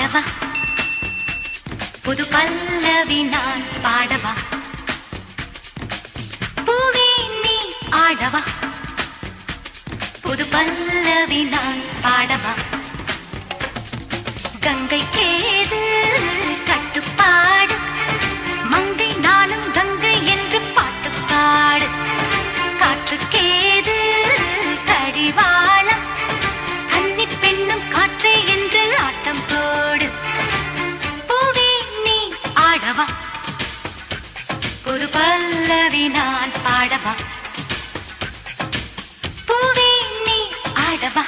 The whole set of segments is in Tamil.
ஆடவா புது பல்லவி நான் பாடவா பூவே நீ ஆடவா புது பல்லவி நான் பாடவா கங்கை கேது கட்டுப்பாடு மங்கை நானும் கங்கை என்று பாட்டு பாடு காற்றுக்கேது கடிவாளம் கன்னி பெண்ணும் காற்றே என்று ஆட்டம் போடு பூவே நீ ஆடவா ஒரு பல்லவி நான் பாடவா பூவே நீ ஆடவா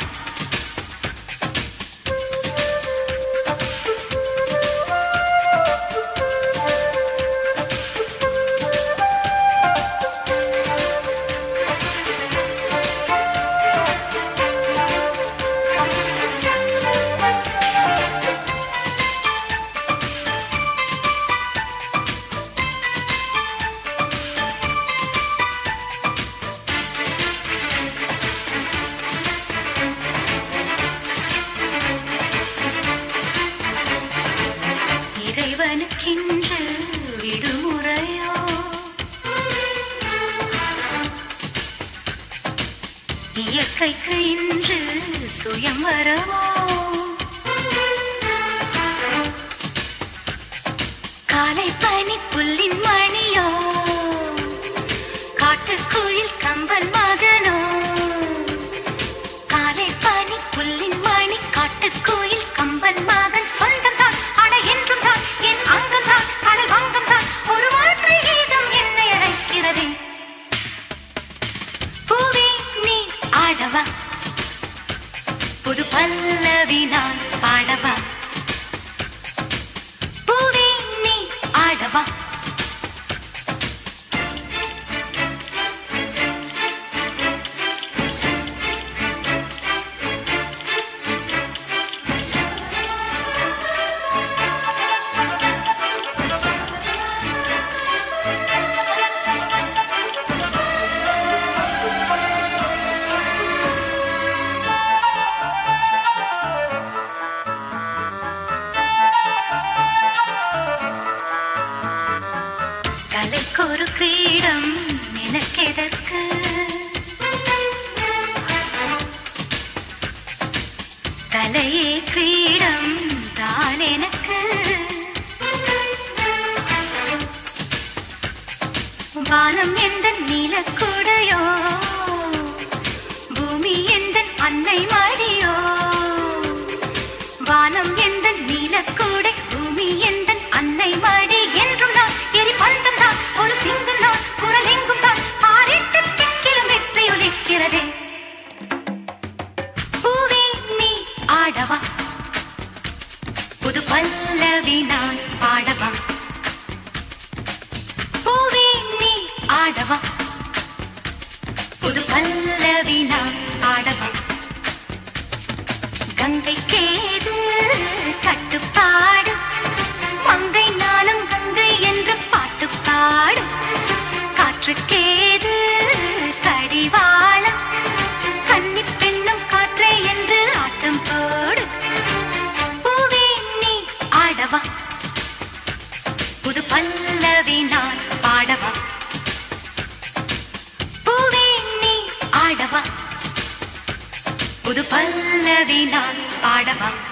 இறைவனுக்கென்று விடுமுறையோ இயற்கைக்கு இன்று சுயம்வரமோ காலை பனி புல்லின் மணியோ காட்டுக்குயில் கம்பன் மகனோ காலை பனி புல்லின் மணி காட்டுக்குயில் கம்பன் மகன் சொந்தம் தான் அட என்றும் தான் என் அங்கம் தான் அடல் வங்கம் தான் ஒரு வாழ்க்கை கீதம் என்னை அழைக்கிறதே பூவே நீ ஆடவா புது பல்லவி நான் பாடவா பூவே நீ ஆடவா கலைக்கொரு கிரீடம் எனக்கெதற்கு தலையே கிரீடம் தான் எனக்கு வானம் எந்த நீலக்குடையோ பூமி எந்த அன்னை மடியோ வானம் எந்த நீலக்கூடை பூமி எந்த அன்னை மடி என்றும் நான் எரி பந்தம் தான் ஒரு சிங்கம் தான் குரல் எங்கும் தான் ஆரெட்டு திக்கிலும் வெற்றி ஒலிக்கிறதே பூவே நீ ஆடவா புது பல்லவி நான் பாடவா பூவே நீ ஆடவா புது பல்லவி நான் ஆடவா கங்கை கேது கட்டுப்பாடு மங்கை நானும் கங்கை என்று பாட்டு பாடு காற்றுக்கேது கடிவாளம் கன்னி பெண்ணும் காற்றே என்று ஆட்டம் போடு பூவே நீ ஆடவா புது பல்லவி நான் பாடவா பூவே நீ ஆடவா புது பல்லவி நான் பாடவா